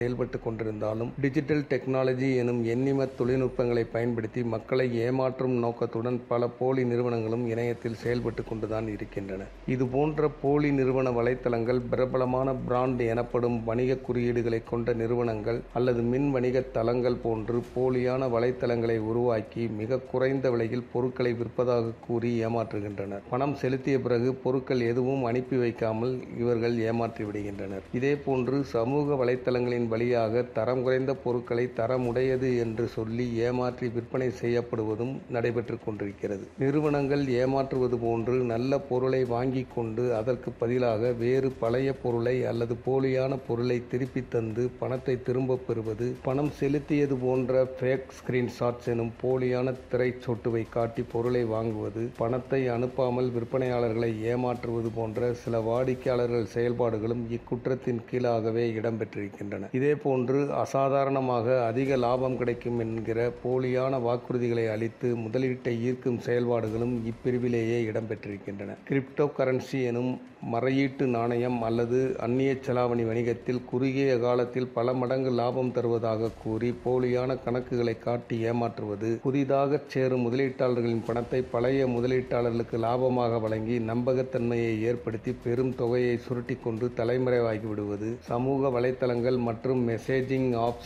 செயல்பட்டு கொண்டிருந்தாலும் digital technology எனும் எண்ணிம தொழில்நுட்பங்களை பயன்படுத்தி மக்களை ஏமாற்றும் நோக்கத்துடன் பல போலி நிறுவனங்களும் இணையத்தில் செயல்பட்டு கொண்டுதான் இருக்கின்றன இதுபோன்ற போலி நிறுவன வலைத்தளங்கள் பிரபலமான பிராண்ட் எனப்படும் வணிக குறியீடுகளை கொண்ட நிறுவனங்கள் அல்லது மின் வணிக தளங்கள் போன்று போலியான வலைத்தளங்களை உருவாக்கி மிக குறைந்த விலையில் பொருட்களை விற்பதாக கூறி ஏமாற்றுகின்றனர் பணம் செலுத்திய பிறகு பொருட்கள் எதுவும் அனுப்பி வைக்காமல் இவர்கள் ஏமாற்றி விடுகின்றனர் இதேபோன்று சமூக வலைத்தளங்களின் வழியாக தரம் குறைந்த பொருட்களை தரமுடையது என்று சொல்லி ஏமாற்றி விற்பனை செய்யப்படுவதும் நடைபெற்று கொண்டிருக்கிறது நிறுவனங்கள் ஏமாற்றுவது போன்று நல்ல பொருளை வாங்கி கொண்டு அதற்கு பதிலாக வேறு பழைய பொருளை அல்லது போலியான பொருளை திருப்பி தந்து பணத்தை திரும்பப் பெறுவது பணம் செலுத்தியது போன்ற ஃபேக் ஸ்கிரீன்ஷாட்ஸ் எனும் போலியான திரைச்சொட்டுவை காட்டி பொருளை வாங்குவது பணத்தை அனுப்பாமல் விற்பனையாளர்களை ஏமாற்றுவது போன்ற சில வாடிக்கையாளர்கள் செயல்பாடுகளும் இக்குற்றத்தின் கீழாகவே இடம்பெற்றிருக்கின்றன இதேபோன்று அசாதாரணமாக அதிக லாபம் கிடைக்கும் என்கிற போலியான வாக்குறுதிகளை அளித்து முதலீட்டை ஈர்க்கும் செயல்பாடுகளும் இப்பிரிவிலேயே இடம்பெற்றிருக்கின்றன கிரிப்டோ கரன்சி எனும் மறையீட்டு நாணயம் அல்லது அந்நிய செலாவணி வணிகத்தில் குறுகிய காலத்தில் பல மடங்கு லாபம் தருவதாக கூறி போலியான கணக்குகளை காட்டி ஏமாற்றுவது புதிதாக சேரும் முதலீட்டாளர்களின் பணத்தை பழைய முதலீட்டாளர்களுக்கு லாபமாக வழங்கி நம்பகத்தன்மையை ஏற்படுத்தி பெரும் தொகையை சுருட்டி கொண்டு தலைமறைவாகி விடுவது சமூக வலைத்தளங்கள் மற்றும் மெசேஜிங் ஆப்ஸ்